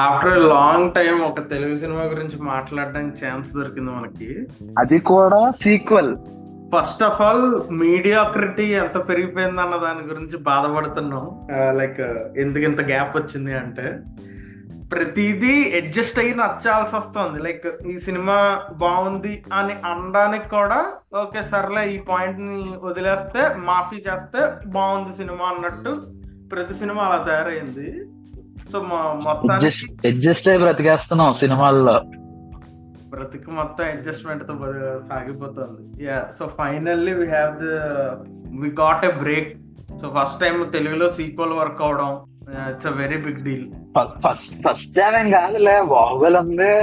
After long time ఒక Telugu cinema గురించి మాట్లాడడానికి ఛాన్స్ దొరికింది మనకి అది కూడా sequel first of all mediocrity ఎంత పెరిగిపోయింది అన్న దాని గురించి బాధపడుతున్నాం లైక్ ఎందుకు ఇంత గ్యాప్ వచ్చింది అంటే ప్రతిదీ అడ్జస్ట్ అయ్యి నచ్చాల్సి వస్తుంది లైక్ ఈ సినిమా బాగుంది అని అనడానికి కూడా ఓకే సర్లే ఈ పాయింట్ ని వదిలేస్తే మాఫీ చేస్తే బాగుంది సినిమా అన్నట్టు ప్రతి సినిమా అలా తయారైంది సో మొత్తానికి అడ్జస్ట్ అయ్యి బ్రతికేస్తున్నాం సినిమాల్లో బ్రతికి మొత్తం అడ్జస్ట్మెంట్ తో బ- సాగిపోతుంది yeah so finally we have the we got a break so first time తెలుగులో సీక్వల్ వర్క్ అవడం it's a very big deal first first time ఏం కాదులే బాహుబలి ఉంది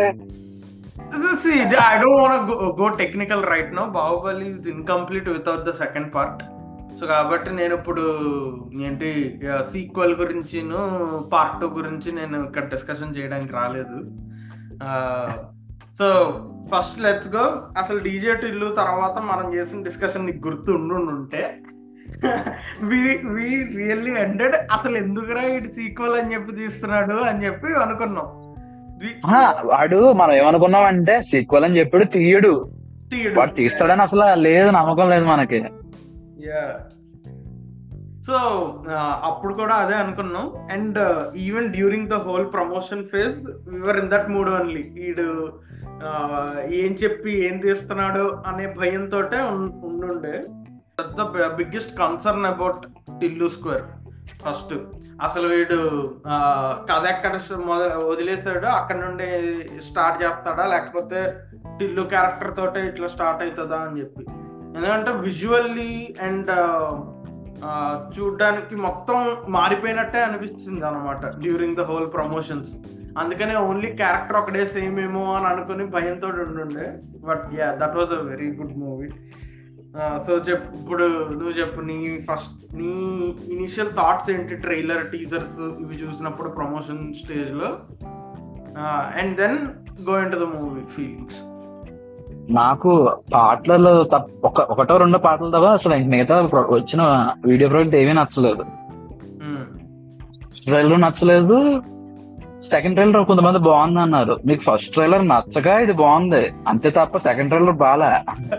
I don't want go technical right no Baahubali is incomplete without the second part so కాబట్టి నేను ఇప్పుడు ఏంటి sequel గురించి పార్ట్ టూ గురించి నేను ఇక్కడ డిస్కషన్ చేయడానికి రాలేదు సో ఫస్ట్ లెట్స్ గో అసలు డీజే టిల్లు తర్వాత మనం చేసిన డిస్కషన్ నీకు గుర్తు ఉండుంటే వి వి రియల్లీ ఎండెడ్ అసలు ఎందుకురా ఇటు సీక్వెల్ అని చెప్పి తీస్తున్నాడు అని చెప్పి అనుకున్నాం We- ఆహా, వాడు మనం ఏమనుకున్నాం అంటే సీక్వెల్ అని చెప్పాడు తీయడు తీయడు. వాడు తీస్తాడని అసలు లేదు నమ్మకం లేదు మనకి యా సో అప్పుడు కూడా అదే అనుకున్నాం and even during the whole promotion phase we were in that mood only వీడు uh, ఏం చెప్పి ఏం తీస్తున్నాడు అనే భయంతో ఉండుండే that's the biggest concern about Tillu square first అసలు వీడు ఆ, కథ ఎక్కడ స- మొద- వదిలేసాడు అక్కడ నుండి స్టార్ట్ చేస్తాడా లేకపోతే టిల్లు క్యారెక్టర్ తోటే ఇట్లా స్టార్ట్ అవుతుందా అని చెప్పి ఎందుకంటే విజువల్లీ అండ్ చూడడానికి మొత్తం మారిపోయినట్టే అనిపించింది అనమాట డ్యూరింగ్ ద హోల్ ప్రమోషన్స్ అందుకనే ఓన్లీ క్యారెక్టర్ ఒకటే సేమ్ ఏమో అని అనుకుని భయంతో ఉండుండే but yeah that was a very good movie so చెప్పు ఇప్పుడు నువ్వు చెప్పు నీ ఫస్ట్ నీ ఇనిషియల్ థాట్స్ ఏంటి ట్రైలర్ టీజర్స్ ఇవి చూసినప్పుడు ప్రమోషన్ స్టేజ్ లో and then go into the movie feelings నాకు పాటలలో తప్ప ఒక ఒకటో రెండో పాటలు తప్ప అసలు ఇంక మిగతా ప్రొ- వచ్చిన వీడియో ప్రాజెక్ట్ ఏమీ నచ్చలేదు ట్రైలర్ నచ్చలేదు సెకండ్ ట్రైలర్ కొంతమంది బాగుంది అన్నారు మీకు ఫస్ట్ ట్రైలర్ నచ్చక ఇది బాగుంది అంతే తప్ప సెకండ్ ట్రైలర్ బాలే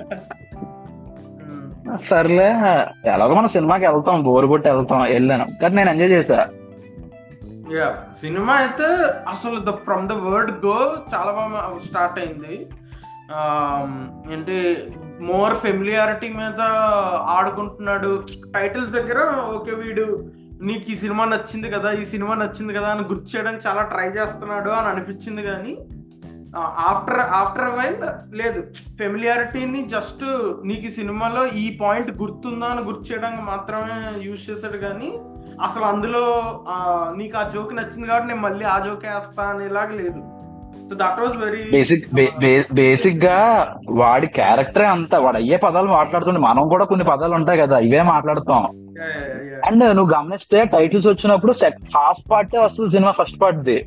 సర్లే ఎలాగో మనం సినిమాకి వెళ్తాం బోర్ కొట్టి వెళ్తాం వెళ్ళాను కానీ నేను ఎంజాయ్ చేశా యా సినిమా అయితే అసలు the from the word go చాలా బాగా స్టార్ట్ అయింది ఆమ్, ఏంటి మోర్ ఫెమిలియారిటీ మీద ఆడుకుంటున్నాడు టైటిల్స్ దగ్గర ఓకే వీడు నీకు ఈ సినిమా నచ్చింది కదా ఈ సినిమా నచ్చింది కదా అని గుర్తు చేయడానికి చాలా ట్రై చేస్తున్నాడు అని అనిపించింది కానీ ఆఫ్టర్ ఆఫ్టర్ వైల్ లేదు ఫెమిలియారిటీని జస్ట్ నీకు ఈ సినిమాలో ఈ పాయింట్ గుర్తుందా అని గుర్తు చేయడానికి మాత్రమే యూజ్ చేశాడు కానీ అసలు అందులో ఆ, నీకు ఆ జోక్ నచ్చింది కాబట్టి నేను మళ్ళీ ఆ జోక్ వేస్తా అనేలాగా లేదు so that was very basic basic గా వాడి క్యారెక్టరే అంతా వాడు అయ్యే పదాలు మాట్లాడుతుండే మనం కూడా కొన్ని పదాలు ఉంటాయి కదా ఇవే మాట్లాడుతాం అండ్ నువ్వు గమనిస్తే టైటిల్స్ వచ్చినప్పుడు హాఫ్ పార్ట్ వస్తుంది సినిమా ఫస్ట్ పార్ట్ ది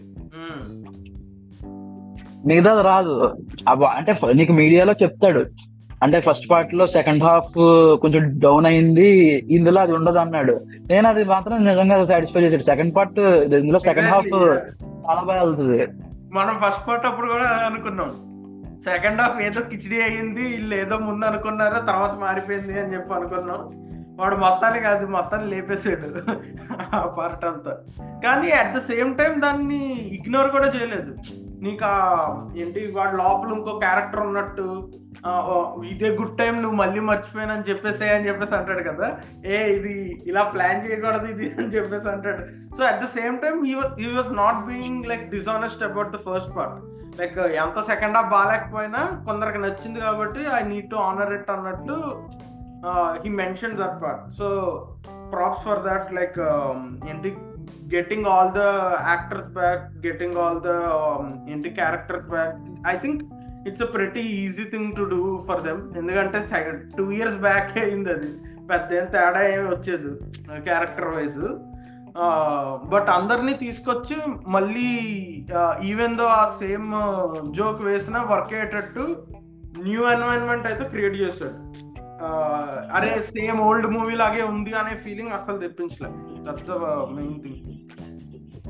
మిగతాది రాదు అబ్బ- అంటే ఫ- నీకు మీడియాలో చెప్తాడు అంటే ఫస్ట్ పార్ట్ లో సెకండ్ హాఫ్ కొంచెం డౌన్ అయింది ఇందులో అది ఉండదు అన్నాడు నేను అది మాత్రం నిజంగా సాటిస్ఫై చేశాడు సెకండ్ పార్ట్ ఇందులో సెకండ్ హాఫ్ చాలా బాగా వెళ్తుంది మనం ఫస్ట్ పార్ట్ అప్పుడు కూడా అనుకున్నాం సెకండ్ హాఫ్ ఏదో కిచిడి అయ్యింది వీళ్ళు ఏదో ముందు అనుకున్నారో తర్వాత మారిపోయింది అని చెప్పి అనుకున్నాం వాడు మొత్తానికి అది మొత్తాన్ని లేపేసాడు ఆ పార్ట్ అంతా కానీ అట్ ద సేమ్ టైం దాన్ని ఇగ్నోర్ కూడా చేయలేదు నీకు ఆ ఏంటి వాడు లోపల ఇంకో క్యారెక్టర్ ఉన్నట్టు ఆ, ఓ, ఇదే గుడ్ టైం నువ్వు మళ్ళీ మర్చిపోయానని చెప్పేసే అని చెప్పేసి అంటాడు కదా ఏ ఇది ఇలా ప్లాన్ చేయకూడదు ఇది అని చెప్పేసి అంటాడు so at the same time he was not being like dishonest about the first part like ఎంత సెకండ్ హాఫ్ బాగాలేకపోయినా కొందరికి నచ్చింది కాబట్టి I need to honour it అన్నట్టు he mention that part so props for that like ఏంటి getting all the actors back getting all the ఏంటి characters back I think it's a pretty easy thing to do for them ఎందుకంటే two years back అయింది అది పెద్ద ఏం తేడా ఏమి వచ్చేది క్యారెక్టర్ వైజ్ బట్ అందరినీ తీసుకొచ్చి మళ్ళీ ఈవెన్ దో ఆ సేమ్ జోక్ వేసినా వర్క్ అయ్యేటట్టు న్యూ ఎన్వైరన్మెంట్ అయితే క్రియేట్ చేశాడు అరే సేమ్ ఓల్డ్ మూవీ లాగే ఉంది అనే ఫీలింగ్ అసలు తెప్పించలేదు దట్స్ ద మెయిన్ థింగ్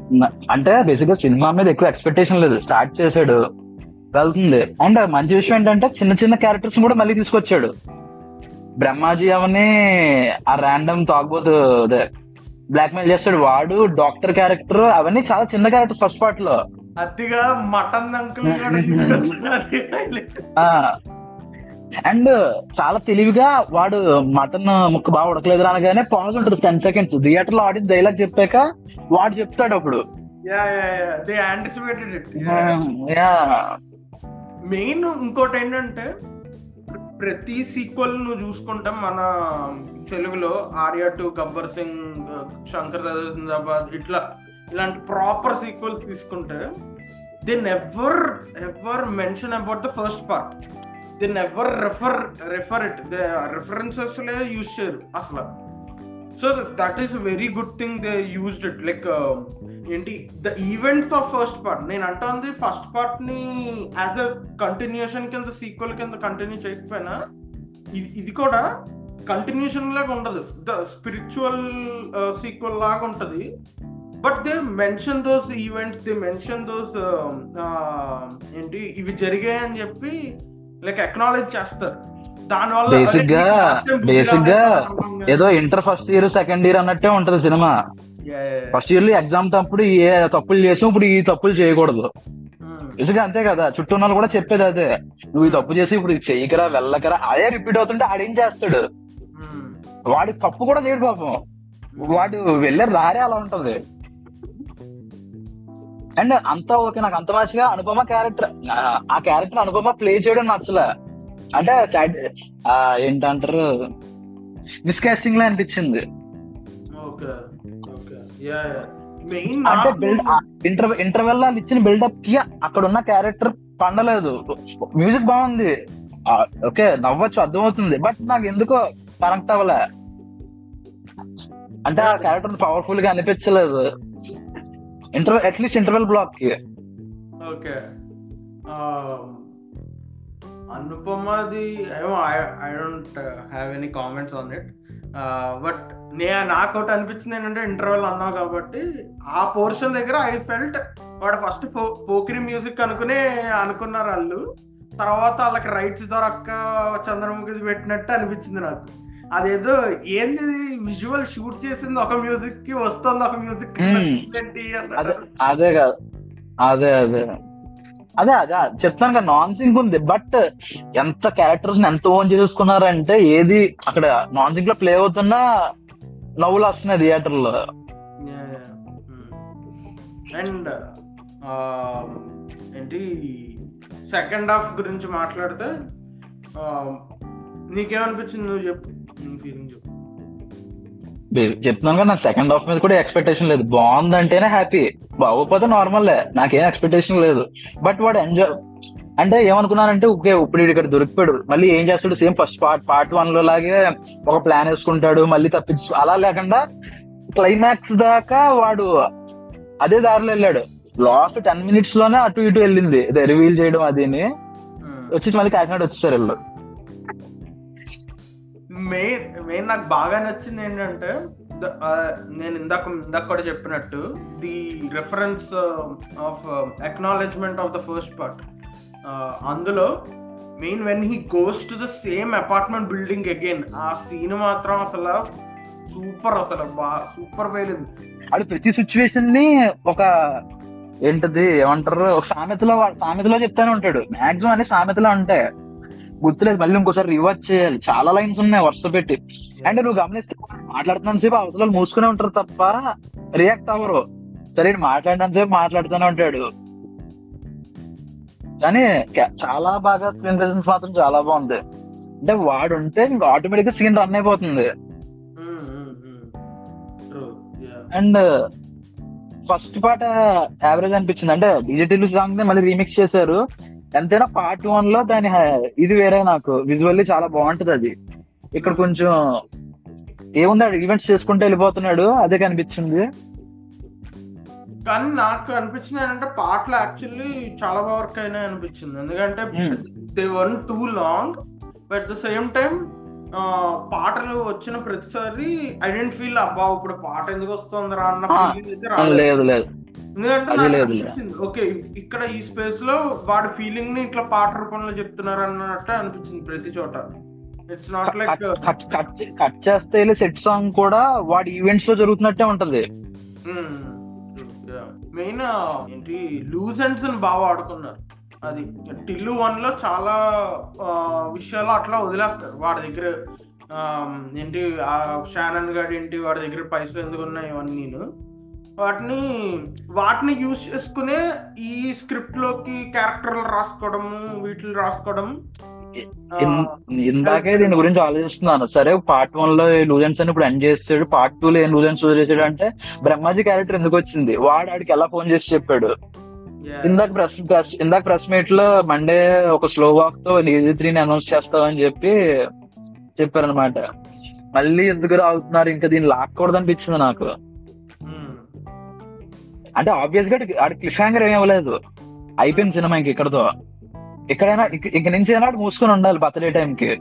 న- అంటే బేసిక్ గా సినిమా మీద ఎక్కువ ఎక్స్పెక్టేషన్ లేదు స్టార్ట్ చేశాడు వెళ్తుంది అండ్ మంచి విషయం ఏంటంటే చిన్న చిన్న క్యారెక్టర్స్ కూడా మళ్ళీ తీసుకొచ్చాడు బ్రహ్మాజీ అవని ఆ ర్యాండమ్ తాగబోతు అదే బ్లాక్ మెయిల్ చేస్తాడు వాడు డాక్టర్ క్యారెక్టర్ అవన్నీ చాలా చిన్న క్యారెక్టర్స్ ఫస్ట్ పార్ట్ లో అతిగా మటన్ అంకుల్ కూడా తీసుకొచ్చినది highlight. ఆ అండ్ చాలా తెలివిగా వాడు మటన్ ముక్క బాగా ఉడకలేదు అనగానే పాజ్ ఉంటుంది టెన్ సెకండ్స్ థియేటర్ లో ఆడియన్స్ డైలాగ్ చెప్పాక వాడు చెప్తాడు అప్పుడు Yeah, yeah, yeah. They anticipated it. Yeah main ఇంకోటి ఏంటంటే ప్రతి సీక్వెల్ నువ్వు చూసుకుంటాం మన తెలుగులో ఆర్య టు గబ్బర్ సింగ్ శంకర్ దాదా జిందాబాద్ ఇట్లా ఇలాంటి ప్రాపర్ సీక్వెల్స్ తీసుకుంటే they never ever mention about the first part they never refer refer it they references use చేయరు అసలు so that is very good thing they used it like ఏంటి the events of first part నేను అంటుంది first part ని as a continuation కింద sequel కింద continue చేయకపోయినా ఇది ఇది కూడా కంటిన్యూషన్ లాగా ఉండదు ద స్పిరిచువల్ సీక్వెల్ లాగా ఉంటది but they mention those events they mention those ఏంటి ఇవి జరిగాయి అని చెప్పి లైక్ అక్నాలెడ్జ్ చేస్తారు దానివల్ల Basic గా- అదే last time basic గా బుద్ధి ఏదో inter first year second year అన్నట్టే ఉంటది సినిమా Yeah, yeah, yeah. First year లో ఎగ్జామ్ తప్పుడు ఏ తప్పులు చేసాం ఇప్పుడు ఈ తప్పులు చేయకూడదు Hmm. ఇసుగా అంతే కదా చుట్టూ ఉన్న వాళ్ళు కూడా చెప్పేది అదే నువ్వు ఈ తప్పు చేసి ఇప్పుడు ఇది చెయ్యకరా వెళ్ళకరా అదే రిపీట్ అవుతుంటే ఆడేం చేస్తాడు Hmm. వాడి తప్పు కూడా చేయడు పాపం వాడు వెళ్ళే రారే అలా ఉంటది అండ్ అంతా ఓకే నాకు అంత మంచిగా అనుపమ క్యారెక్టర్ ఆ క్యారెక్టర్ అనుపమ ప్లే చేయడం నచ్చలే అంటే sad- ఆ, ఏంటంటారు మిస్కాస్టింగ్ లా అనిపించింది okay okay yeah yeah main అంటే బిల్డ్ ఇంటర్ ఇంటర్వెల్ వాళ్ళు ఇచ్చిన బిల్డప్ కి అక్కడ ఉన్న క్యారెక్టర్ పండలేదు మ్యూజిక్ బాగుంది ఆ, ఓకే నవ్వచ్చు అర్థమవుతుంది బట్ నాకు ఎందుకో కనెక్ట్ అవ్వలే అంటే ఆ క్యారెక్టర్ పవర్ఫుల్ గా అనిపించలేదు ఇంటర్ అట్లీస్ట్ ఇంటర్వెల్ బ్లాక్ కి ఓకే అనుపమది ఏమో I don't have any comments on it but నే నాకు ఒకటి అనిపించింది ఏంటంటే ఇంటర్వెల్ అన్నావు కాబట్టి ఆ పోర్షన్ దగ్గర ఐ ఫెల్ట్ వాడు ఫస్ట్ పోకిరి మ్యూజిక్ అనుకునే అనుకున్నారు వాళ్ళు తర్వాత వాళ్ళకి రైట్స్ దొరక్క చంద్రముఖి పెట్టినట్టు అనిపించింది నాకు అదేదో ఏంది విజువల్ షూట్ చేసింది ఒక మ్యూజిక్ కి వస్తుంది ఒక మ్యూజిక్ Hmm. ఏంటి అదే అదే కాదు అదే అదే అదే అదే చెప్తాను కదా నాన్ సింక్ ఉంది బట్ ఎంత క్యారెక్టర్స్ ఎంత ఓన్ చేసుకున్నారంటే ఏది అక్కడ నాన్ సింక్ లో ప్లే అవుతున్నా నవ్వులు వస్తున్నాయి థియేటర్ లో అండ్ ఏంటి సెకండ్ హాఫ్ గురించి మాట్లాడితే um, నీకేమనిపించింది నువ్వు చెప్పు నీ ఫీలింగ్ చెప్పు చెప్తున్నాను కదా నాకు సెకండ్ హాఫ్ మీద కూడా ఎక్స్పెక్టేషన్ లేదు బాగుందంటేనే హ్యాపీ బాగోకపోతే నార్మల్ నాకేం ఎక్స్పెక్టేషన్ లేదు బట్ వాడు ఎంజాయ్ అంటే ఏమనుకున్నానంటే ఓకే ఇప్పుడు వీడు ఇక్కడ దొరికిపోయాడు మళ్ళీ ఏం చేస్తాడు same first part part one లో లాగే ఒక ప్లాన్ వేసుకుంటాడు మళ్ళీ తప్పించు అలా లేకుండా క్లైమాక్స్ దాకా వాడు అదే దారిలో వెళ్ళాడు లాస్ట్ టెన్ మినిట్స్ లోనే అటు ఇటు వెళ్ళింది అదే రివీల్ చేయడం అదిని వచ్చేసి మళ్ళీ కాకినాడ వచ్చేసారు వీళ్ళు మెయిన్ మెయిన్ నాకు బాగా నచ్చింది ఏంటంటే ద- ఆ, నేను ఇందాక ఇందాక కూడా చెప్పినట్టు the reference of acknowledgement of the first part అందులో main when he goes to the same apartment building again ఆ సీన్ మాత్రం అసలు సూపర్ అసలు బా సూపర్ పేలింది వాడు ప్రతి సిచ్యువేషన్ ని ఒక ఏంటది ఏమంటారు ఒక సామెతలో వా- సామెతలో చెప్తానే ఉంటాడు మాక్సిమం అనే సామెతలో ఉంటాయి గుర్తులేదు మళ్ళీ ఇంకోసారి రివర్స్ చేయాలి చాలా లైన్స్ ఉన్నాయి వరుస పెట్టి అంటే నువ్వు గమనిస్తే మాట్లాడుతున్నంత సేపు అవతల వాళ్ళు మూసుకునే ఉంటారు తప్ప రియాక్ట్ అవ్వరు సరే ఈడు మాట్లాడినంత సేపు మాట్లాడుతూనే ఉంటాడు కానీ ca- చాలా బాగా స్క్రీన్ ప్రెసెన్స్ మాత్రం చాలా బాగుంది అంటే వాడు ఉంటే ఇంకా ఆటోమేటిక్ గా సీన్ రన్ అయిపోతుంది ట్రూ యా అండ్ ఫస్ట్ పాట యావరేజ్ అనిపించింది అంటే డిజిటల్ సాంగ్ ని మళ్ళీ రీమిక్స్ చేశారు ఎంతైనా పార్ట్ వన్ లో దాని హ- ఇది వేరే నాకు విజువల్లీ చాలా బాగుంటది అది ఇక్కడ కొంచెం ఏముంది ఈవెంట్స్ చేసుకుంటూ వెళ్ళిపోతున్నాడు అదే కనిపించింది కానీ నాకు అనిపించింది ఏంటంటే పాటలు యాక్చువల్లీ చాలా బాగా వర్క్ అయినాయి అనిపించింది ఎందుకంటే Hmm. They went too long but the same time పాటలు వచ్చిన ప్రతిసారి ఐ డెంట్ ఫీల్ అబ్బా ఇప్పుడు పాట ఎందుకు వస్తుందిరా అన్న Ah, ఫీలింగ్ అయితే రాలేదు లేదు లేదు ఎందుకంటే అది నాకు లేదులే. అనిపించింది, ఓకే ఇక్కడ ఈ స్పేస్ లో వాడి ఫీలింగ్ ని ఇట్లా పాట రూపంలో చెప్తున్నారు అన్నట్టు అనిపించింది ప్రతి చోట it's not like cut cut cut చే- కట్ చేస్తే వెళ్ళి సెట్ సాంగ్ కూడా వాడి ఈవెంట్స్ లో జరుగుతున్నట్టే ఉంటది మెయిన్ ఏంటి లూజెంట్స్ ని బాగా ఆడుకున్నారు అది టిల్లు వన్ లో చాలా ఆ, విషయాలు అట్లా వదిలేస్తారు వాడి దగ్గర ఆ, ఏంటి ఆ షానన్ గాడు ఏంటి వాడి దగ్గర పైసలు ఎందుకు ఉన్నాయి ఇవన్నీ వాటిని వాటిని యూజ్ చేసుకునే ఈ స్క్రిప్ట్ లోకి క్యారెక్టర్లు రాసుకోవడము వీటిని రాసుకోవడం ఆ, ఇన్- ఇందాకే దీని గురించి ఆలోచిస్తున్నాను సరే పార్ట్ వన్ లో లూజెన్స్ అని ఇప్పుడు ఎండ్ చేస్తాడు పార్ట్ టూ లో ఏం లూజెన్స్ చేసాడు అంటే బ్రహ్మాజీ క్యారెక్టర్ ఎందుకు వచ్చింది వాడు ఆడికి ఎలా ఫోన్ చేసి చెప్పాడు yeah. ఇందాక ప్రెస్ ప్రెస్ ఇందాక ప్రెస్ మీట్ లో మండే ఒక స్లో వాక్ తో నీజీ త్రీని అనౌన్స్ చేస్తామని చెప్పి చెప్పారనమాట మళ్ళీ ఎందుకు రావుతున్నారు ఇంకా దీన్ని లాక్కూడదు అనిపించింది నాకు Hmm. అంటే ఆబ్వియస్ గా ఆడి క్లిఫ్ హ్యాంగర్ ఏమి ఇవ్వలేదు అయిపోయింది సినిమా ఇంక ఇక్కడతో ఎక్కడైనా ఇక- ఇంక నుంచి అయినా ఆడు మూసుకొని ఉండాలి బర్త్డే టైం కి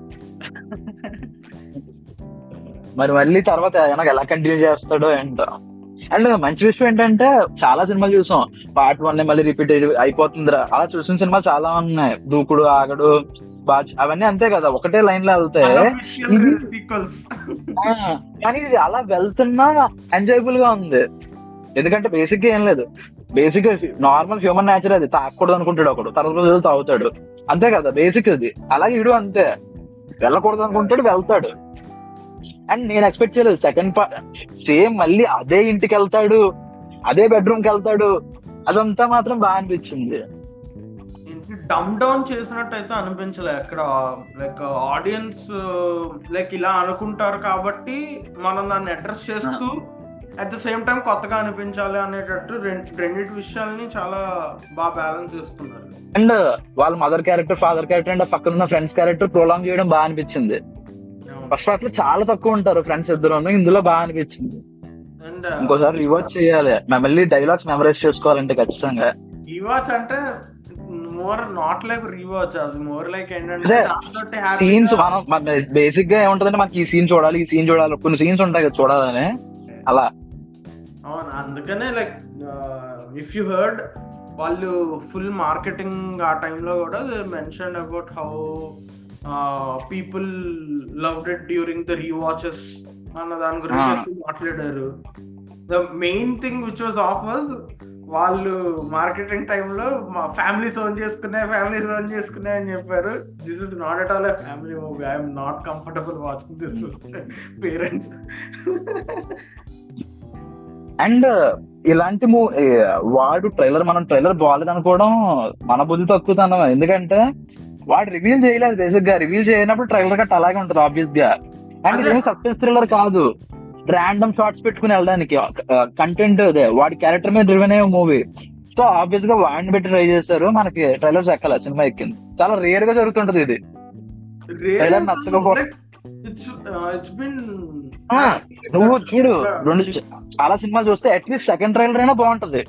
మరి మళ్ళీ తర్వాత వెనక ఎలా కంటిన్యూ చేస్తాడో ఏంటో అండ్ మంచి విషయం ఏంటంటే చాలా సినిమాలు చూసాం పార్ట్ వన్ మళ్ళీ రిపీట్ అయిపోతుందిరా అలా చూసిన సినిమాలు చాలా ఉన్నాయి దూకుడు ఆగడు బాచ్ అవన్నీ అంతే కదా ఒకటే లైన్ లో వెళ్తాయి Unofficial ఇది- sequels. ఆ, కానీ ఇది అలా వెళ్తున్నా ఎంజాయబుల్ గా ఉంది ఎందుకంటే బేసిక్ గా ఏం లేదు బేసిక్ గా నార్మల్ హ్యూమన్ నేచర్ అది తాగకూడదు అనుకుంటాడు ఒకడు తర్వాత రోజులు తాగుతాడు అంతే కదా బేసిక్ అది అలాగే ఇడు అంతే వెళ్ళకూడదు అనుకుంటాడు వెళ్తాడు అండ్ నేను ఎక్స్పెక్ట్ చేయలేదు సెకండ్ పార్ట్ సేమ్ మళ్ళీ అదే ఇంటికి వెళ్తాడు అదే బెడ్రూమ్ కి వెళ్తాడు అదంతా మాత్రం బాగా అనిపించింది డమ్ డౌన్ చేసినట్టు అయితే అనిపించలే ఎక్కడ లైక్ ఆడియన్స్ లైక్ ఇలా అనుకుంటారు కాబట్టి మనం దాన్ని అడ్రస్ చేస్తూ అట్ ద సేమ్ టైం కొత్తగా అనిపించాలి అనేటట్టు రెండు రెండింటి విషయాల్ని చాలా బాగా బ్యాలెన్స్ చేసుకున్నారు అండ్ వాళ్ళ mother character father character and పక్కన ఉన్న ఫ్రెండ్స్ క్యారెక్టర్ ప్రొలాంగ్ చేయడం బాగా అనిపించింది ఫస్ట్ పార్ట్ లో చాలా తక్కువ ఉంటారు ఫ్రెండ్స్ ఇద్దరు ఇందులో బాగా అనిపించింది అండ్ ఇంకోసారి రివర్స్ చేయాలి మళ్ళీ డైలాగ్స్ మెమరైజ్ చేసుకోవాలంటే ఖచ్చితంగా రీవాచ్ అంటే మోర్ నాట్ లైక్ రీవాచ్ అది మోర్ లైక్ ఏంటంటే అదే, దాంతోటి సీన్స్ హ్యాపీగా మనం బేసిక్ గా ఏముంటదంటే మనకి ఈ సీన్ చూడాలి ఈ సీన్ చూడాలి కొన్ని సీన్స్ ఉంటాయి కదా చూడాలని అలా అవును అందుకనే లైక్ ఇఫ్ యు హర్డ్ వాళ్ళు ఫుల్ మార్కెటింగ్ ఆ టైంలో కూడా mention about how people love it during the rewatches అన్న దాని గురించి Ah. ఎక్కువ మాట్లాడారు the main thing which was of was వాళ్ళు మార్కెటింగ్ టైంలో మా ఫ్యామిలీస్ ఓన్ చేసుకునే ఫ్యామిలీస్ ఓన్ చేసుకునే అని చెప్పారు this is not at all a family movie I'm not comfortable watching this parents and ఇలాంటి మూ ఏ, వాడు ట్రైలర్ మనం ట్రైలర్ బాగాలేదు అనుకోవడం మన బుద్ధి తక్కువ ఎందుకంటే వాడు రివీల్ చేయలేదు బేసిక్ గా రివీల్ చేయనప్పుడు ట్రైలర్ గట్ట అలాగే ఉంటుంది ఆబ్వియస్ గా అండ్ అదే. ఇదేం సస్పెన్స్ థ్రిల్లర్ కాదు ర్యాండమ్ షార్ట్స్ పెట్టుకుని వెళ్ళడానికి కంటెంట్ అదే వాడి క్యారెక్టర్ మీద డ్రివెన్ అయ్యే మూవీ సో ఆబ్వియస్ గా వాడిని పెట్టి ట్రై చేశారు మనకి ట్రైలర్స్ ఎక్కల సినిమా ఎక్కింది చాలా రేర్ గా జరుగుతుంటది ఇది Trailer నచ్చకపో- ఇట్స్ ఇట్స్ బిన్ ఆ, నువ్వు చూడు రెండు చ- చాలా సినిమాలు చూస్తే అట్లీస్ట్ సెకండ్ ట్రైలర్ అయినా బాగుంటది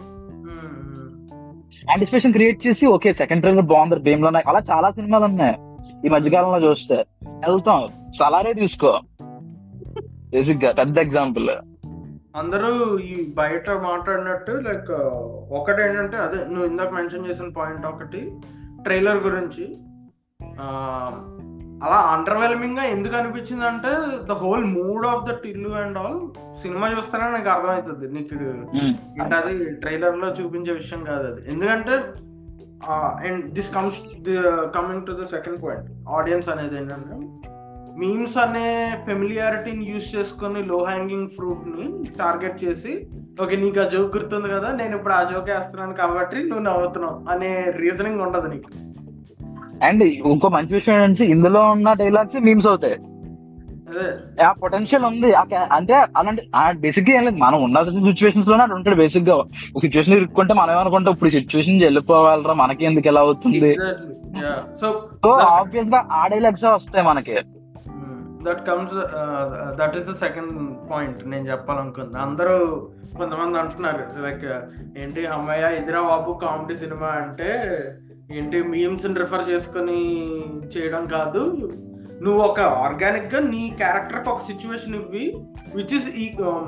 యాంటిసిపేషన్ క్రియేట్ చేసి ఓకే సెకండ్ ట్రైలర్ బాగుంది భీమ్లో అలా చాలా సినిమాలు ఉన్నాయి ఈ మధ్యకాలంలో చూస్తే వెళ్తాం సలారే తీసుకో బేసిక్ గా పెద్ద ఎగ్జాంపుల్ అందరూ ఈ బయట మాట్లాడినట్టు లైక్ ఒకటి ఏంటంటే అదే నువ్వు ఇందాక మెన్షన్ చేసిన పాయింట్ ఒకటి ట్రైలర్ గురించి ఆ, అలా అండర్వెల్మింగ్ గా ఎందుకు అనిపించింది అంటే the whole mood of the Tillu and all సినిమా చూస్తేనే నాకు అర్థమవుతుంది నీకు అంటే అది ట్రైలర్ లో చూపించే విషయం కాదు అది ఎందుకంటే and this comes coming to the second point audience అనేది ఏంటంటే మీమ్స్ అనే ఫెమిలియారిటీని యూస్ చేసుకొని లో హ్యాంగింగ్ ఫ్రూట్ ని టార్గెట్ చేసి ఓకే నీకు ఆ జోక్ గుర్తుంది కదా నేను ఇప్పుడు ఆ జోక్ వేస్తున్నాను కాబట్టి నువ్వు నవ్వుతున్నావు అనే రీజనింగ్ ఉండదు నీకు అండ్ ఇంకో మంచి విషయం ఏంటంటే ఇందులో ఉన్న డైలాగ్స్ మీమ్స్ అవుతాయి అదే ఆ పొటెన్షియల్ ఉంది ఆ ca- అంటే అలాంటి బేసిక్ గా ఏం లేదు మనం ఉన్న సిచ్యువేషన్స్ లోనే అది ఉంటాడు బేసిక్ గా ఒక సిచ్యువేషన్ ఇరుక్కుంటే మనం ఏమనుకుంటాం ఇప్పుడు సిచ్యువేషన్ వెళ్ళిపోవాలరా మనకి ఎందుకు ఎలా అవుతుంది సో సో ఆబ్వియస్ గా ఆ డైలాగ్స్ వస్తాయి మనకి that comes that is the second point నేను చెప్పాలనుకుంది అందరూ కొంతమంది అంటున్నారు లైక్ ఏంటి అమ్మయ్య ఇదిరా బాబు కామెడీ సినిమా అంటే ఏంటి మీమ్స్ రిఫర్ చేసుకొని చేయడం కాదు నువ్వు ఒక ఆర్గానిక్ గా నీ క్యారెక్టర్ ఒక సిచ్యువేషన్ ఇవ్వి విచ్ ఇస్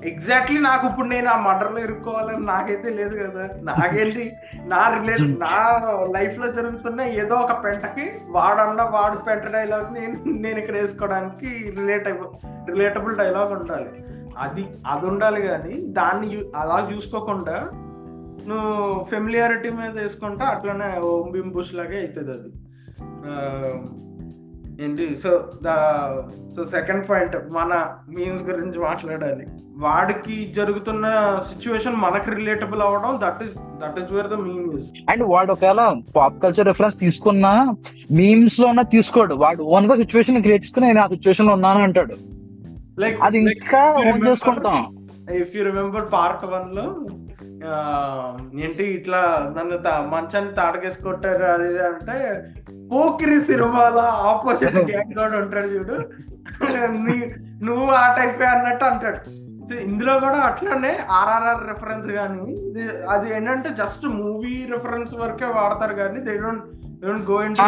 ఎగ్జాక్ట్లీ నాకు ఇప్పుడు నేను ఆ మర్డర్లో ఇరుక్కోవాలని నాకైతే లేదు కదా నాకేంటి నా రిలేట్ నా లైఫ్ లో జరుగుతున్న ఏదో ఒక పెంటకి వాడన్న వాడు పెంట డైలాగ్ నేను నేను ఇక్కడ వేసుకోవడానికి రిలేట్ రిలేటబుల్ డైలాగ్ ఉండాలి అది అది ఉండాలి కానీ దాన్ని యు- అలా చూసుకోకుండా నువ్వు ఫెమిలియారిటీ మీద వేసుకుంటా అట్లనే ఓం బిం బుష్ లాగే అవుతుంది అది ఆ, ఏంటి so the so second point మన మీన్స్ గురించి మాట్లాడాలి వాడికి జరుగుతున్న సిచ్యువేషన్ మనకు రిలేటబుల్ అవ్వడం that is that is where the meme is and వాడు ఒకవేళ పాప్ కల్చర్ రెఫరెన్స్ తీసుకున్నా మీమ్స్ లో ఉన్న తీసుకోడు వాడు ఓన్ గా సిచ్యువేషన్ క్రియేట్ చేసుకుని నేను ఆ సిచ్యువేషన్ లో ఉన్నాను అంటాడు లైక్ అది ఇంకా ఓన్ చేసుకుంటాం if you remember part one లో ఆ, ఏంటి ఇట్లా నన్ను తా- మంచాన్ని తాడకేసి కొట్టారు అది ఇది అంటే పోకిరి సినిమాలో ఆపోజిట్ గ్యాంగ్ కూడా ఉంటాడు చూడు నీ- నువ్వు ఆ టైప్ అన్నట్టు అంటాడు సో ఇందులో కూడా అట్లానే ఆర్ఆర్ఆర్ రెఫరెన్స్ కానీ ఇది అది ఏంటంటే జస్ట్ మూవీ రెఫరెన్స్ వరకే వాడతారు కానీ they don't they don't go in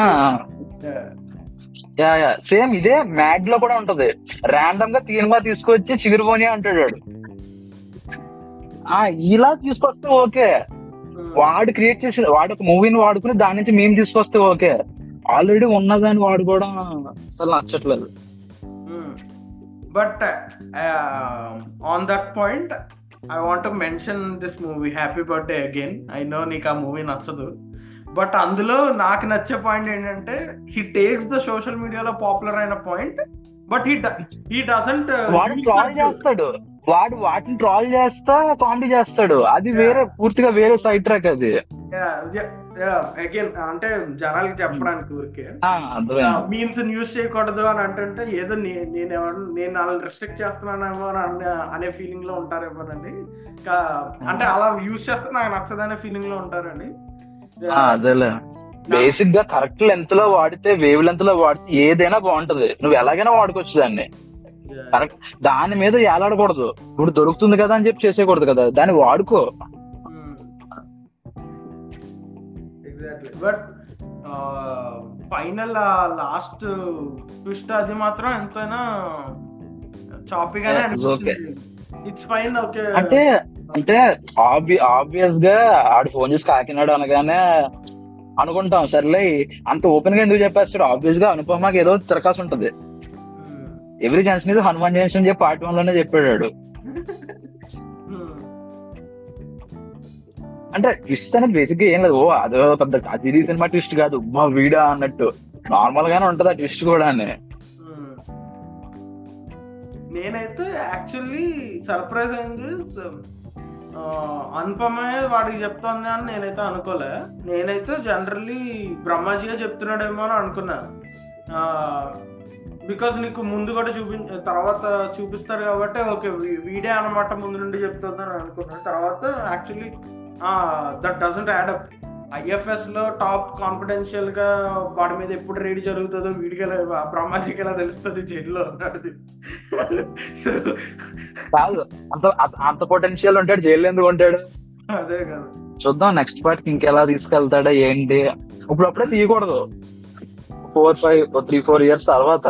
yeah yeah same ఇదే మ్యాడ్ లో కూడా ఉంటది ర్యాండమ్ గా తీనుగా తీసుకొచ్చి చిగురుబోని అంటాడు వాడు. ఆ ఇలా తీసుకొస్తే ఓకే వాడు క్రియేట్ చేసిన వాడు ఒక మూవీని వాడుకుని దాని నుంచి మేము తీసుకొస్తే ఓకే ఆల్రెడీ ఉన్నదాన్ని వాడుకోవడం అసలు నచ్చట్లేదు but on that point I want mention this movie happy birthday again I know నీకు ఆ మూవీ నచ్చదు బట్ అందులో నాకు నచ్చే పాయింట్ ఏంటంటే హీ టేక్స్ ద సోషల్ మీడియాలో పాపులర్ అయిన point but he he doesn't వాడు ట్రాల్ చేస్తాడు వాడు వాటిని ట్రాల్ చేస్తా కామెడీ చేస్తాడు అది వేరే పూర్తిగా వేరే సైడ్ ట్రాక్ అది అగైన్ అంటే జనాలకి చెప్పడానికి ఊరికే ఆ, అర్థమైంది మీమ్స్ న్యూస్ చేయకూడదు అని అంటుంటే ఏదో నే- నేను ఎవరు- నేను వాళ్ళని రెస్ట్రిక్ట్ చేస్తున్నానేమో అని అనే- అనే ఫీలింగ్ లో ఉంటారేమోనని కా- అంటే అలా యూజ్ చేస్తే నాకు నచ్చదనే ఫీలింగ్ లో ఉంటారని ఆ, అదేలే బేసిక్ గా కరెక్ట్ లెంత్ లో వాడితే వేవ్ లెంత్ లో వాడితే ఏదైనా బాగుంటది నువ్వు ఎలాగైనా వాడుకోవచ్చు దాన్ని కరెక్ట్ దాని మీద ఏలాడకూడదు ఇప్పుడు దొరుకుతుంది కదా అని చెప్పి చేసేయకూడదు కదా దాన్ని వాడుకో exactly but final last twist అది మాత్రం ఎంతైనా చాపీగానే Yeah, it's okay. అనిపించింది ఇట్స్ ఫైన్ ఓకే అంటే అంటే ఆబ్వియస్ గా ఆడు ఫోన్ చేసి కాకినాడ అనగానే అనుకుంటాం సర్లే అంత ఓపెన్ గా ఎందుకు చెప్పేస్తాడు ఆబ్వియస్ గా అనుపమకి ఏదో తిరకాసు ఉంటది ఎవ్రీ జంక్షన్ ఇది హనుమాన్ జంక్షన్ అని చెప్పి పార్ట్ వన్ లోనే చెప్పాడు వాడు. అంటే ట్విస్ట్ అనేది బేసిక్ గా ఏం లేదు ఓ అదో పెద్ద అతిథి సినిమా ట్విస్ట్ కాదు మా వీడా అన్నట్టు నార్మల్ గానే ఉంటది ఆ ట్విస్ట్ కూడా నేనైతే యాక్చువల్లీ సర్ప్రైజ్ అయింది ఆ, అనుపమే వాడికి చెప్తోంది అని నేనైతే అనుకోలే నేనైతే జనరల్లీ బ్రహ్మాజీగా చెప్తున్నాడేమో అని అనుకున్నాను బికాజ్ నీకు ముందు కూడా చూపి తర్వాత చూపిస్తారు కాబట్టి ఓకే వీడే అనమాట ముందు నుండి చెప్తుంది అని అనుకున్నాను తర్వాత actually that doesn't add up IFS లో టాప్ కాన్ఫిడెన్షియల్ గా వాడి మీద ఎప్పుడు రేడి జరుగుతుందో వీడికి ఎలా బ్రహ్మాజీకి ఎలా తెలుస్తుంది జైల్లో అన్నాడు సో కాదు అంత అంత- అంత పొటెన్షియల్ ఉంటాడు జైలు ఎందుకు ఉంటాడు అదే కదా చూద్దాం నెక్స్ట్ పార్ట్ కి ఇంకెలా తీసుకెళ్తాడా ఏంటి ఇప్పుడు అప్పుడే తీయకూడదు four five three four years తర్వాత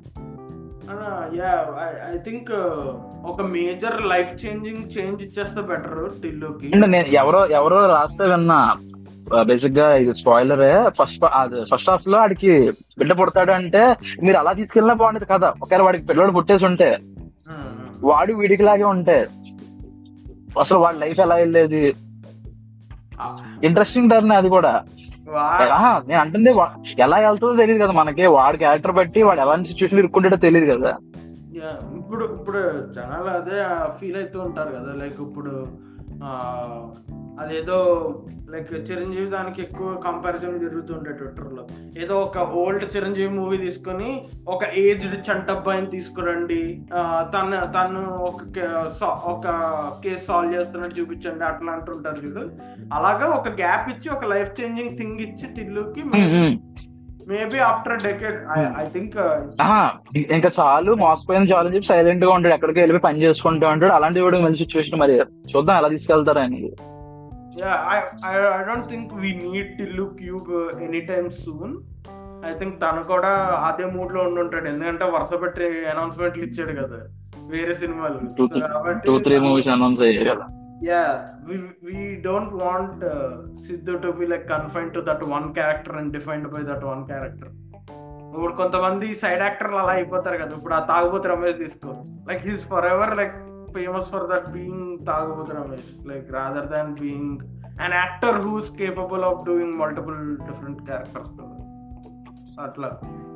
యా ఐ థింక్ ఒక మేజర్ లైఫ్ చేంజింగ్ చేంజ్ ఇచ్చేస్తే బెటర్ టిల్లుకి అండ్ నేను ఎవరో ఎవరో రాస్తే విన్నా బేసిక్ గా ఇది స్పాయిలర్ ఫస్ట్ ఫస్ట్ హాఫ్ లో ఆడికి బిడ్డ పుడతాడు అంటే మీరు అలా తీసుకెళ్ళినా బాగుండేది కదా ఒకవేళ వాడికి పిల్లడు పుట్టేసి ఉంటే వాడు వీడికి లాగే ఉంటే అసలు వాడి లైఫ్ ఎలా వెళ్ళేది ఇంట్రెస్టింగ్ టర్న్ అది కూడా ఆహా, నేను అంటుంది వా- ఎలా వెళ్తుందో తెలియదు కదా మనకి వాడి క్యారెక్టర్ బట్టి వాడు ఎలాంటి సిచ్యువేషన్ ఇరుక్కుంటాడో తెలియదు కదా Yeah, ఇప్పుడు ఇప్పుడు జనాలు అదే ఫీల్ అవుతూ ఉంటారు కదా లైక్ ఇప్పుడు ఆ, అదేదో లైక్ చిరంజీవి దానికి ఎక్కువ కంపారిజన్ జరుగుతుంటాయి ట్విట్టర్ లో ఏదో ఒక ఓల్డ్ చిరంజీవి మూవీ తీసుకొని ఒక ఏజ్డ్ చంటబ్బాయిని తీసుకురండి ఆ, తను తను ఒక కే- సా- ఒక కేసు సాల్వ్ చేస్తున్నట్టు చూపించండి అట్లా అంటుంటారు చూడు అలాగా ఒక గ్యాప్ ఇచ్చి ఒక లైఫ్ చేంజింగ్ థింగ్ ఇచ్చి టిల్లుకి um, um. Maybe after decade I think ఆహా, ఇంకా చాలు మోసపోయిన చాలు అని చెప్పి సైలెంట్ గా ఉంటాడు ఎక్కడికి వెళ్ళి పని చేసుకుంటూ ఉంటాడు అలాంటి కూడా మంచి సిచ్యువేషన్ మరి చూద్దాం ఎలా తీసుకెళ్తారని Yeah, I, I I don't think we need Tillu Cube uh, anytime soon. I think తను కూడా అదే మూడ్ లో ఉండి ఉంటాడు ఎందుకంటే వరుస పెట్టి అనౌన్స్మెంట్లు ఇచ్చాడు కదా వేరే సినిమాలు టూ So, కాబట్టి టూ త్రీ మూవీస్ అనౌన్స్ అయ్యాయి కదా yeah we don't want Siddhu to be like confined to that one character and defined by that one character ఇప్పుడు కొంతమంది సైడ్ యాక్టర్లు అలా అయిపోతారు కదా ఇప్పుడు ఆ తాగుబోతు రమేష్ తీసుకో like he's forever like famous for that being తాగుబోతు Ramesh like rather than being an actor who's capable of doing multiple different characters అట్లా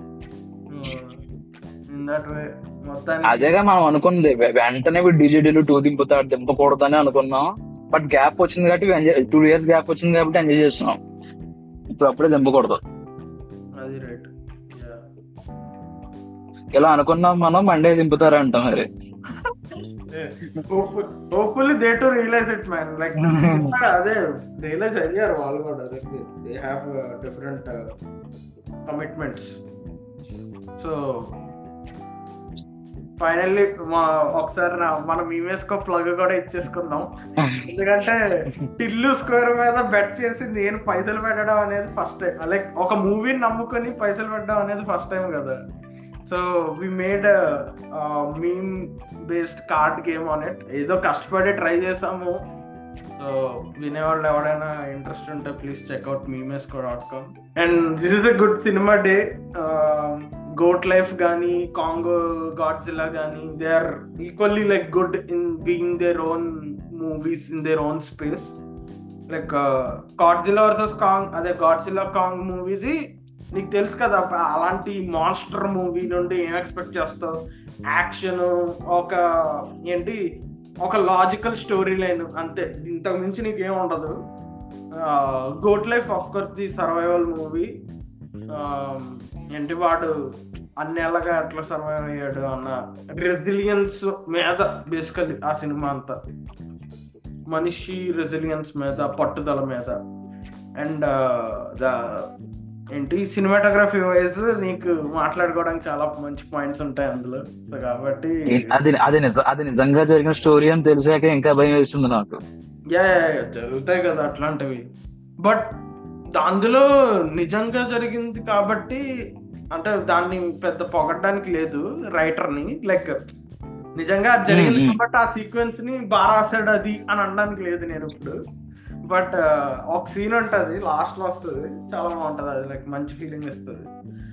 ఇన్ దట్ వే మొత్తానికి అదేగా మనం అనుకుంది వె- వెంటనే డిజిటల్ టూ దింపుతాడు దింపకూడదని అనుకున్నాం బట్ గ్యాప్ వచ్చింది కాబట్టి ఎంజాయ్ టూ ఇయర్స్ గ్యాప్ వచ్చింది కాబట్టి ఎంజాయ్ చేస్తున్నాం ఇప్పుడు అప్పుడే దింపకూడదు అది రైట్ ఇలా అనుకున్నాం మనం మండే దింపుతారంట మరి hopefully they to realise it man like అదే రియలైజ్ అయ్యారు వాళ్ళు కూడా they have different commitments so finally మా ఒకసారి నా మన మీమేస్కో ప్లగ్ కూడా ఇచ్చేసుకుందాం ఎందుకంటే టిల్లు స్క్వేర్ మీద బెట్ చేసి నేను పైసలు పెట్టడం అనేది ఫస్ట్ టైం లైక్ ఒక మూవీని నమ్ముకొని పైసలు పెట్టడం అనేది ఫస్ట్ టైం కదా so we made meme based card game on it ఏదో కష్టపడి ట్రై చేసాము సో వినేవాళ్ళు ఎవరైనా ఇంట్రెస్ట్ ఉంటే please check out memesco dot com and this is a good సినిమా డే గోట్ లైఫ్ కానీ కాంగో గాడ్జిలా కానీ they are equally like good in being their own movies in their own space like Godzilla versus Kong అదే Godzilla Kong మూవీది నీకు తెలుసు కదా అలాంటి మాన్స్టర్ మూవీ నుండి ఏం ఎక్స్పెక్ట్ చేస్తావు యాక్షన్ ఒక ఏంటి ఒక లాజికల్ స్టోరీ లైన్ అంతే ఇంతకు మించి నీకేం ఉండదు goat life of course the survival movie ఏంటి వాడు అన్నేళ్ళగా ఎట్లా సర్వైవ్ అయ్యాడు అన్న రెసిలియన్స్ మీద బేసికలీ ఆ సినిమా అంతా మనిషి రెసిలియన్స్ మీద పట్టుదల మీద అండ్ ద ఏంటి సినిమాటోగ్రఫీ వైజ్ నీకు మాట్లాడుకోవడానికి చాలా మంచి పాయింట్స్ ఉంటాయి అందులో సో కాబట్టి అది అది నిజ అది నిజంగా జరిగిన స్టోరీ అని తెలిసాక ఇంకా భయం వేస్తుంది నాకు యా యా, యా, జరుగుతాయి కదా అట్లాంటివి బట్ అందులో నిజంగా జరిగింది కాబట్టి అంటే దాన్ని పెద్ద పొగడ్డానికి లేదు రైటర్ ని లైక్ నిజంగా అది జరిగింది మ్మ్, మ్మ్. కాబట్టి ఆ సీక్వెన్స్ ని బాగా రాశాడు అది అని అనడానికి లేదు నేను ఇప్పుడు బట్ ఒక సీన్ ఉంటది లాస్ట్ లో వస్తుంది చాలా బాగుంటది అది లైక్ మంచి ఫీలింగ్ ఇస్తుంది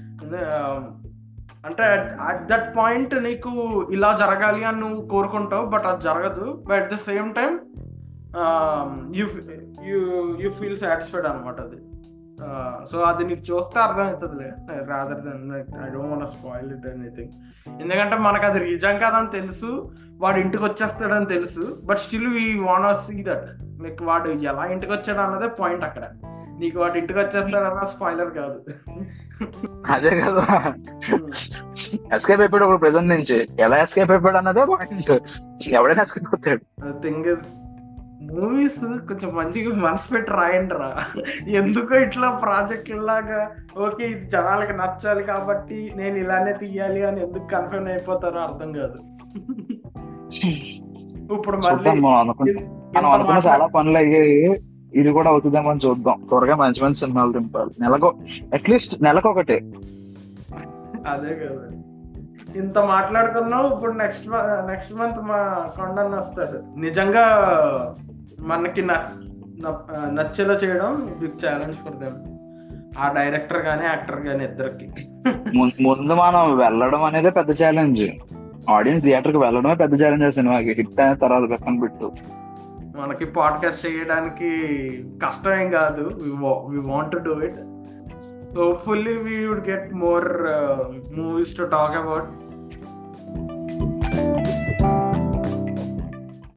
అంటే అట్ దట్ పాయింట్ నీకు ఇలా జరగాలి అని నువ్వు కోరుకుంటావు బట్ అది జరగదు but at the same time you you you feel satisfied అనమాట అది సో అది నీకు చూస్తే అర్థమవుతుందిలే rather then I don't want spoil it anything ఎందుకంటే మనకు అది నిజం కాదని తెలుసు వాడు ఇంటికి వచ్చేస్తాడని తెలుసు but still we want see that like వాడు ఎలా ఇంటికి వచ్చాడు అన్నదే పాయింట్ అక్కడ నీకు వాడు ఇంటికి వచ్చేస్తాడన్న స్పాయిలర్ కాదు అదే కదా ఎస్కేప్ అయిపోయాడు ఇప్పుడు ప్రెసెంట్ నుంచి ఎలా ఎస్కేప్ అయిపోయాడు అన్నదే పాయింట్ ఎవడైనా ఎస్కేప్ అవుతాడు థింగ్ ఇస్ మూవీస్ కొంచెం మంచిగా మనసు పెట్టి రాయండి రా ఎందుకో ఇట్లా ప్రాజెక్ట్ లాగా ఓకే ఇది జనాలకి నచ్చాలి కాబట్టి నేను ఇలానే తీయాలి అని ఎందుకు కన్ఫర్మ్ అయిపోతారో అర్థం కాదు ఇప్పుడు మళ్ళీ చూద్దాం మనం అనుకున్న ఇంత మనం అనుకున్న మాట్లా- చాలా పనులు అయ్యాయి ఇది కూడా అవుతుందేమో అని చూద్దాం త్వరగా మంచి మంచి సినిమాలు దింపాలి నెలకు అట్లీస్ట్ నెలకు ఒకటి అదే కదా ఇంత మాట్లాడుకున్నాం ఇప్పుడు నెక్స్ట్ నెక్స్ట్ మంత్ మా కొండన్న వస్తాడు నిజంగా మనకి న- న- నచ్చేలా చేయడం బిగ్ ఛాలెంజ్ ఫర్ దెమ్ ఆ డైరెక్టర్ గానీ యాక్టర్ గానీ ఇద్దరికి ముం- ముందు మనం వెళ్ళడం అనేది పెద్ద ఛాలెంజ్ ఆడియన్స్ థియేటర్ కి వెళ్ళడమే పెద్ద ఛాలెంజ్ ఆ సినిమాకి హిట్ అయిన తర్వాత పక్కన పెట్టు మనకి పాడ్కాస్ట్ చేయడానికి కష్టం ఏం కాదు we want do it hopefully we would get more movies to talk about